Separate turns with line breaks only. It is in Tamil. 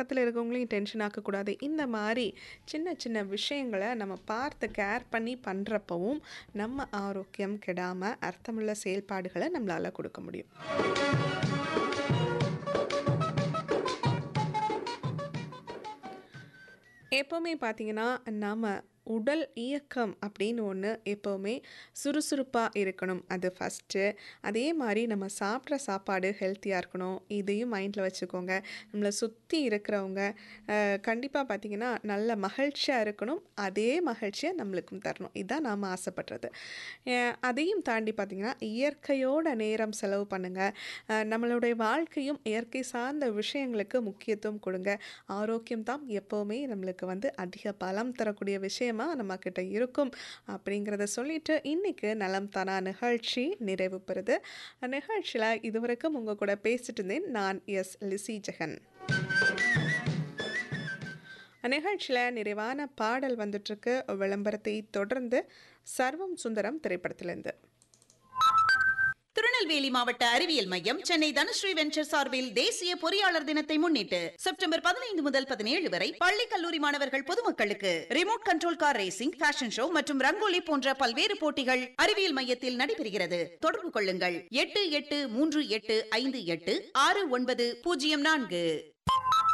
பக்கத்தில் இருக்கவங்களையும் டென்ஷன் ஆக்கக்கூடாது இந்த மாதிரி சின்ன சின்ன விஷயங்களை நம்ம பார்த்து கேர் பண்ணி பண்ணுறப்பவும் நம்ம ஆரோக்கியம் கெடாமல் அர்த்தமுள்ள செயல்பாடுகளை நம்மளால் கொடுக்க முடியும் எப்போவுமே பார்த்தீங்கன்னா நம்ம உடல் இயக்கம் அப்படின்னு ஒன்று எப்போவுமே சுறுசுறுப்பாக இருக்கணும் அது ஃபஸ்ட்டு அதே மாதிரி நம்ம சாப்பிட்ற சாப்பாடு ஹெல்த்தியாக இருக்கணும் இதையும் மைண்டில் வச்சுக்கோங்க நம்மளை சுற்றி இருக்கிறவங்க கண்டிப்பாக பார்த்திங்கன்னா நல்ல மகிழ்ச்சியாக இருக்கணும் அதே மகிழ்ச்சியை நம்மளுக்கும் தரணும் இதுதான் நாம் ஆசைப்படுறது அஹ் அதையும் தாண்டி பார்த்திங்கன்னா இயற்கையோட நேரம் செலவு பண்ணுங்கள் நம்மளுடைய வாழ்க்கையும் இயற்கை சார்ந்த விஷயங்களுக்கு முக்கியத்துவம் கொடுங்க ஆரோக்கியம் தான் எப்போவுமே நம்மளுக்கு வந்து அதிக பலம் தரக்கூடிய விஷயமா நம்ம கிட்ட இருக்கும் அப்படிங்கிறத சொல்லிட்டு இன்னைக்கு நலம் தானா நிகழ்ச்சி நிறைவு பெறுது நிகழ்ச்சியில் இதுவரைக்கும் உங்கள் கூட பேசிட்டு இருந்தேன் நான் எஸ் லிசி ஜெகன் நிகழ்ச்சியில் நிறைவான பாடல் வந்துட்டுருக்கு விளம்பரத்தை தொடர்ந்து சர்வம் சுந்தரம் திரைப்படத்திலிருந்து
திருநெல்வேலி மாவட்ட அறிவியல் மையம் சென்னை தனுஸ்ரீ வெஞ்சர் சார்பில் தேசிய பொறியாளர் தினத்தை முன்னிட்டு செப்டம்பர் பதினைந்து முதல் பதினேழு வரை பள்ளி கல்லூரி மாணவர்கள் பொதுமக்களுக்கு remote control car racing fashion show மற்றும் ரங்கோலி போன்ற பல்வேறு போட்டிகள் அறிவியல் மையத்தில் நடைபெறுகிறது தொடர்பு கொள்ளுங்கள் எட்டு எட்டு மூன்று எட்டு ஐந்து எட்டு ஆறு ஒன்பது பூஜ்ஜியம் நான்கு